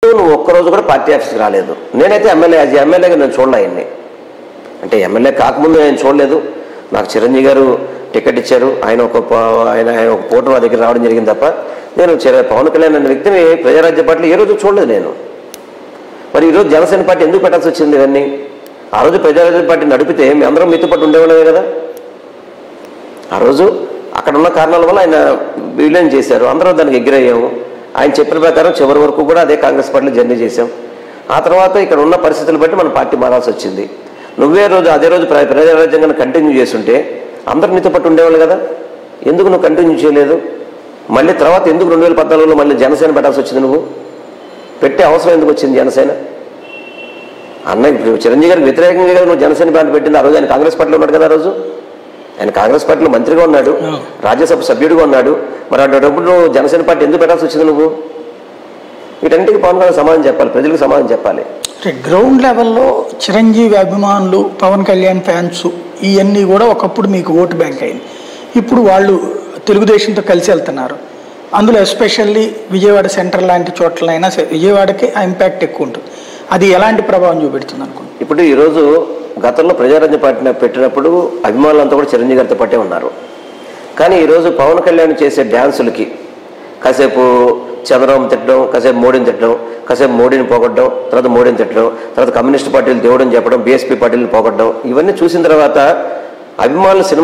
చుట్టూ నువ్వు ఒక్కరోజు కూడా పార్టీ ఆఫీస్కి రాలేదు నేనైతే ఎమ్మెల్యే యాజ్ ఎమ్మెల్యేగా నేను చూడలే ఆయన్ని అంటే ఎమ్మెల్యే కాకముందు నేను చూడలేదు నాకు చిరంజీవి గారు టికెట్ ఇచ్చారు ఆయన ఒక ప- ఆయన ఆయన ఒక పూట నా దగ్గర రావడం జరిగింది తప్ప నేను చిర- పవన్ కళ్యాణ్ అనే వ్యక్తిని ప్రజారాజ్య పార్టీలో ఏ రోజు చూడలేదు నేను మరి ఈరోజు జనసేన పార్టీ ఎందుకు పెట్టాల్సి వచ్చింది ఇవన్నీ ఆ రోజు ప్రజారాజ్య పార్టీ నడిపితే మీ అందరం మీతో పాటు ఉండేవాళ్ళమే కదా ఆ రోజు అక్కడ ఉన్న కారణాల వల్ల ఆయన విలీనం చేశారు అందరం దానికి ఎగిరయ్యాము ఆయన చెప్పిన ప్రకారం చివరి వరకు కూడా అదే కాంగ్రెస్ పార్టీలో జర్నీ చేశాం ఆ తర్వాత ఇక్కడ ఉన్న పరిస్థితులు బట్టి మన పార్టీ మారాల్సి వచ్చింది నువ్వే రోజు అదే రోజు ప్ర- ప్రజారాజ్యంగా కంటిన్యూ చేస్తుంటే అందరు నీతో పాటు ఉండేవాళ్ళు కదా ఎందుకు నువ్వు కంటిన్యూ చేయలేదు మళ్ళీ తర్వాత ఎందుకు రెండు వేల పద్నాలుగులో మళ్ళీ జనసేన పెట్టాల్సి వచ్చింది నువ్వు పెట్టే అవసరం ఎందుకు వచ్చింది జనసేన అన్న ఇప్పుడు చిరంజీవి గారికి వ్యతిరేకంగా కదా నువ్వు జనసేన పార్టీ పెట్టింది ఆ రోజు ఆయన కాంగ్రెస్ పార్టీలో ఉన్నాడు కదా ఆ రోజు ఆయన కాంగ్రెస్ పార్టీలో మంత్రిగా ఉన్నాడు రాజ్యసభ సభ్యుడిగా ఉన్నాడు మరి అటువంటిప్పుడు నువ్వు జనసేన పార్టీ ఎందుకు పెట్టాల్సి వచ్చింది నువ్వు వీటన్నిటికీ పవన్ కళ్యాణ్ సమాధానం చెప్పాలి ప్రజలకు సమాధానం చెప్పాలి అంటే గ్రౌండ్ లెవెల్లో చిరంజీవి అభిమానులు పవన్ కళ్యాణ్ ఫ్యాన్స్ ఇవన్నీ కూడా ఒకప్పుడు మీకు ఓటు బ్యాంక్ అయింది ఇప్పుడు వాళ్ళు తెలుగుదేశంతో కలిసి వెళ్తున్నారు అందులో ఎస్పెషల్లీ విజయవాడ సెంటర్ లాంటి చోట్లైనా సరే విజయవాడకి ఆ ఇంపాక్ట్ ఎక్కువ ఉంటుంది అది ఎలాంటి ప్రభావం చూపెడుతుంది అనుకుంటున్నాను ఇప్పుడు ఈరోజు గతంలో ప్రజారాజ్య పార్టీ పెట్టినప్పుడు అభిమానులంతా కూడా చిరంజీవి గారితో పాటే ఉన్నారు కానీ ఈరోజు పవన్ కళ్యాణ్ చేసే డ్యాన్సులకి కాసేపు చంద్రబాబు తిట్టడం కాసేపు మోడీని తిట్టడం కాసేపు మోడీని పోగొట్టడం తర్వాత మోడీని తిట్టడం తర్వాత కమ్యూనిస్ట్ పార్టీలు దేవుడని చెప్పడం బీఎస్పీ పార్టీలు పోగొట్టడం ఇవన్నీ చూసిన తర్వాత అభిమానులు సినిమా